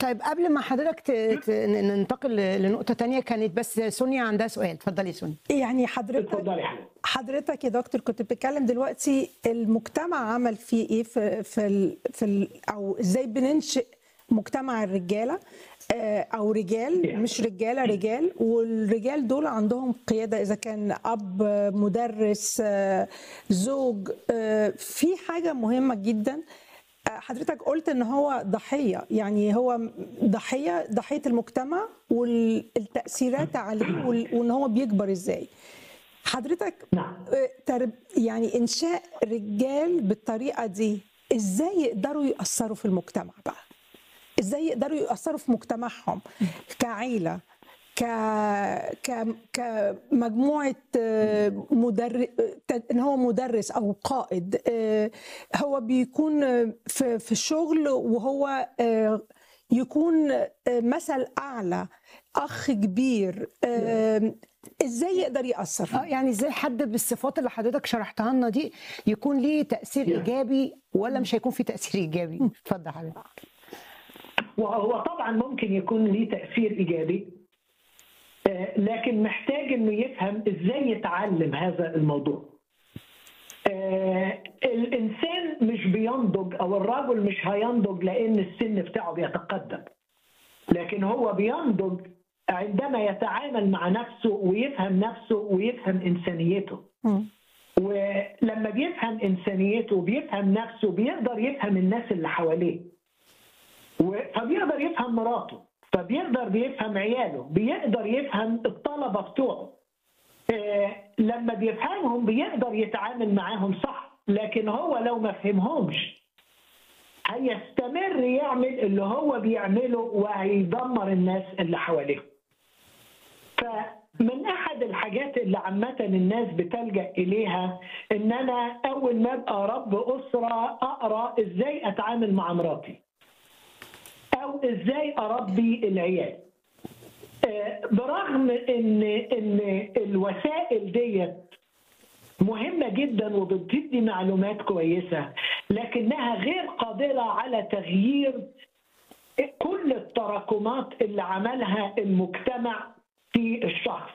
طيب قبل ما حضرتك ت... ت... ننتقل لنقطة تانية كانت بس سونيا عندها سؤال اتفضلي سونيا يعني حضرتك اتفضلي حضرتك حضرتك يا دكتور كنت بتتكلم دلوقتي المجتمع عمل فيه ايه في في ال في ال او ازاي بننشئ مجتمع الرجاله آه، او رجال مش رجاله رجال والرجال دول عندهم قياده اذا كان اب آه، مدرس آه، زوج آه، في حاجه مهمه جدا آه، حضرتك قلت ان هو ضحيه يعني هو ضحيه ضحيه المجتمع والتاثيرات عليه وال- وان هو بيكبر ازاي حضرتك نعم آه، ترب يعني انشاء رجال بالطريقه دي ازاي يقدروا ياثروا في المجتمع بقى ازاي يقدروا ياثروا في مجتمعهم كعيله ك ك كمجموعه مدرس ان هو مدرس او قائد آه، هو بيكون آه، في في الشغل وهو آه، يكون آه، مثل اعلى اخ كبير آه، ازاي يقدر ياثر اه يعني ازاي حد بالصفات اللي حضرتك شرحتها لنا دي يكون ليه تأثير Yeah. ايجابي ولا مش هيكون في تأثير ايجابي اتفضل حضرتك وهو طبعا ممكن يكون ليه تأثير إيجابي آه، لكن محتاج إنه يفهم إزاي يتعلم هذا الموضوع. آه، الإنسان مش بينضج أو الرجل مش هينضج لأن السن بتاعه بيتقدم. لكن هو بينضج عندما يتعامل مع نفسه ويفهم نفسه ويفهم إنسانيته. مم. ولما بيفهم إنسانيته وبيفهم نفسه بيقدر يفهم الناس اللي حواليه. و- فبيقدر يفهم مراته فبيقدر بيفهم عياله بيقدر يفهم الطلبة بتوعه آه، لما بيفهمهم بيقدر يتعامل معاهم صح لكن هو لو ما فهمهمش هيستمر يعمل اللي هو بيعمله وهيدمر الناس اللي حواليه فمن احد الحاجات اللي عامه الناس بتلجا اليها ان انا اول ما ابقى رب اسره اقرا ازاي اتعامل مع مراتي او ازاي اربي العيال آه، برغم ان ان الوسائل ديت مهمه جدا وبتدي معلومات كويسه لكنها غير قادره على تغيير كل التراكمات اللي عملها المجتمع في الشخص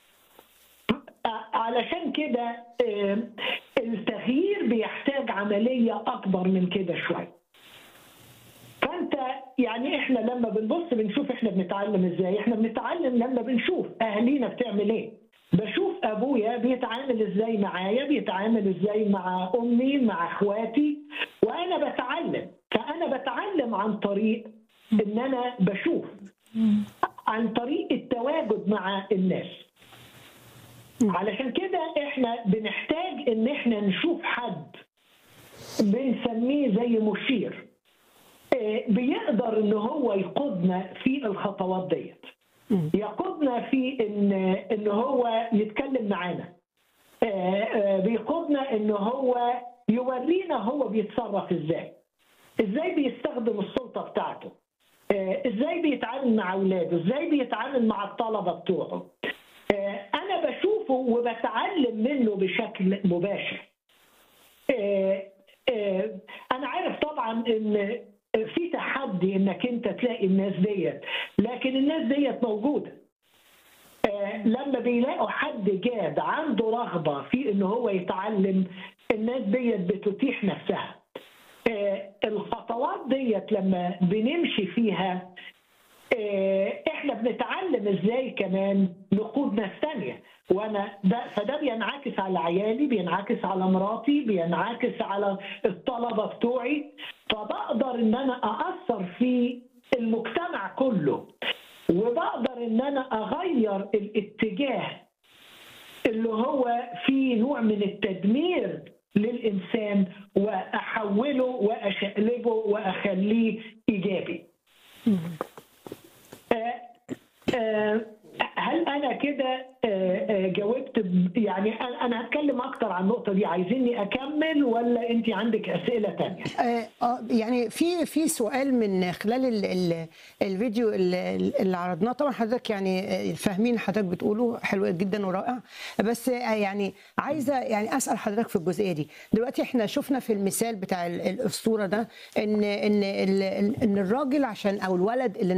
علشان كده آه، التغيير بيحتاج عمليه اكبر من كده شويه فانت يعني احنا لما بنبص بنشوف احنا بنتعلم ازاي احنا بنتعلم لما بنشوف اهالينا بتعمل ايه بشوف ابويا بيتعامل ازاي معايا بيتعامل ازاي مع امي مع اخواتي وانا بتعلم فانا بتعلم عن طريق ان انا بشوف عن طريق التواجد مع الناس علشان كده احنا بنحتاج ان احنا نشوف حد بنسميه زي مشير آه، بيقدر ان هو يقودنا في الخطوات ديت يقودنا في ان ان هو يتكلم معانا آه، آه، بيقودنا ان هو يورينا هو بيتصرف ازاي ازاي بيستخدم السلطه بتاعته آه، ازاي بيتعامل مع اولاده ازاي بيتعامل مع الطلبه بتوعه آه، انا بشوفه وبتعلم منه بشكل مباشر آه، آه، انا عارف طبعا ان في تحدي انك انت تلاقي الناس ديت لكن الناس ديت موجوده آه، لما بيلاقوا حد جاد عنده رغبه في ان هو يتعلم الناس ديت بتتيح نفسها آه، الخطوات ديت لما بنمشي فيها آه، احنا بنتعلم ازاي كمان نقود ناس تانية وانا ده فده بينعكس على عيالي بينعكس على مراتي بينعكس على الطلبه بتوعي فبقدر ان انا اثر في المجتمع كله وبقدر ان انا اغير الاتجاه اللي هو فيه نوع من التدمير للانسان واحوله واشقلبه واخليه ايجابي آه، آه، هل انا كده آه، آه، جاوبت ب- يعني أنا- انا هتكلم اكتر عن النقطه دي عايزيني اكمل ولا انت عندك اسئله تانية آه، آه، يعني في في سؤال من خلال ال ال الفيديو اللي اللي عرضناه طبعا حضرتك يعني آه، فاهمين حضرتك بتقوله حلو جدا ورائع بس آه، يعني عايزه يعني اسال حضرتك في الجزئيه دي دلوقتي احنا شفنا في المثال بتاع ال- الاسطوره ده ان ان ال- ان الراجل عشان او الولد اللي